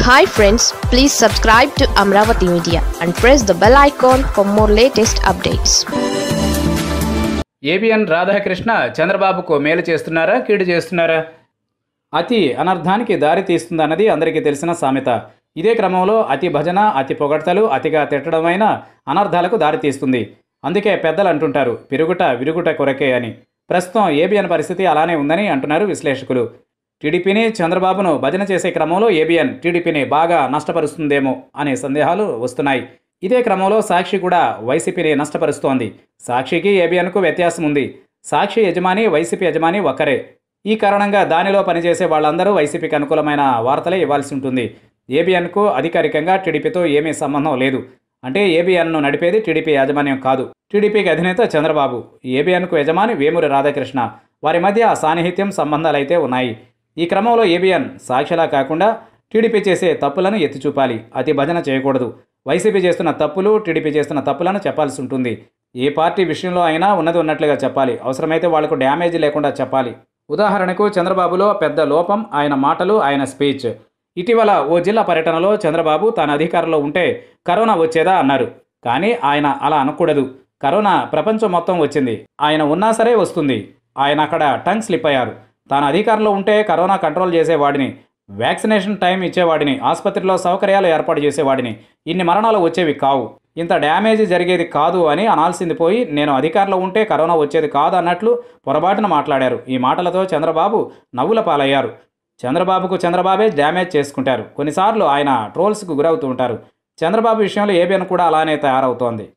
hi friends please subscribe to Amaravathi media and press the bell icon for more latest updates ABN Radhakrishna చంద్రబాబుకు మేలు చేస్తున్నారా కీడు చేస్తున్నారా అతి అనర్థానికి దారి తీస్తుందన్నది అందరికీ తెలిసిన సామెత ఇదే క్రమంలో అతి భజన అతి పొగడ్తలు అతిగా తిట్టడమైన అనర్థాలకు దారి తీస్తుంది అందుకే పెద్దలు అంటుంటారు పిరుగుట విరుగుట కొరకే అని ప్రస్తుతం ఏబిఎన్ పరిస్థితి అలానే ఉందని అంటున్నారు విశ్లేషకులు టీడీపీని చంద్రబాబును భజన చేసే క్రమంలో ఏబిఎన్ టీడీపీని బాగా నష్టపరుస్తుందేమో అనే సందేహాలు వస్తున్నాయి ఇదే క్రమంలో సాక్షి కూడా వైసీపీని నష్టపరుస్తోంది సాక్షికి ఏబిఎన్కు వ్యత్యాసం ఉంది సాక్షి యజమాని వైసీపీ యజమాని ఒక్కరే ఈ కారణంగా దానిలో పనిచేసే వాళ్ళందరూ వైసీపీకి అనుకూలమైన వార్తలే ఇవ్వాల్సి ఉంటుంది ఏబిఎన్కు అధికారికంగా టీడీపీతో ఏమీ సంబంధం లేదు అంటే ఏబిఎన్ను నడిపేది టీడీపీ యాజమాన్యం కాదు టీడీపీకి అధినేత చంద్రబాబు ఏబిఎన్కు యజమాని వేమూరి రాధాకృష్ణ వారి మధ్య సాన్నిహిత్యం సంబంధాలైతే ఉన్నాయి ఈ క్రమంలో ఏబిఎన్ సాక్షిలా కాకుండా టీడీపీ చేసే తప్పులను ఎత్తి చూపాలి అతి భజన చేయకూడదు వైసీపీ చేస్తున్న తప్పులు టీడీపీ చేస్తున్న తప్పులను చెప్పాల్సి ఉంటుంది ఏ పార్టీ విషయంలో అయినా ఉన్నది ఉన్నట్లుగా చెప్పాలి అవసరమైతే వాళ్లకు డ్యామేజ్ లేకుండా చెప్పాలి ఉదాహరణకు చంద్రబాబులో పెద్ద లోపం ఆయన మాటలు ఆయన స్పీచ్ ఇటీవల ఓ జిల్లా పర్యటనలో చంద్రబాబు తాను అధికారంలో ఉంటే కరోనా వచ్చేదా అన్నారు కానీ ఆయన అలా అనకూడదు కరోనా ప్రపంచం మొత్తం వచ్చింది ఆయన ఉన్నా సరే వస్తుంది ఆయన అక్కడ టంగ్ స్లిప్ అయ్యారు తాను అధికారంలో ఉంటే కరోనా కంట్రోల్ చేసేవాడిని వ్యాక్సినేషన్ టైం ఇచ్చేవాడిని ఆసుపత్రిలో సౌకర్యాలు ఏర్పాటు చేసేవాడిని ఇన్ని మరణాలు వచ్చేవి కావు ఇంత డ్యామేజ్ జరిగేది కాదు అని అనాల్సింది పోయి నేను అధికారంలో ఉంటే కరోనా వచ్చేది కాదు అన్నట్లు పొరపాటున మాట్లాడారు ఈ మాటలతో చంద్రబాబు నవ్వుల పాలయ్యారు చంద్రబాబుకు చంద్రబాబే డ్యామేజ్ చేసుకుంటారు కొన్నిసార్లు ఆయన ట్రోల్స్కు గురవుతూ ఉంటారు చంద్రబాబు విషయంలో ఏబిఎన్ కూడా అలానే తయారవుతోంది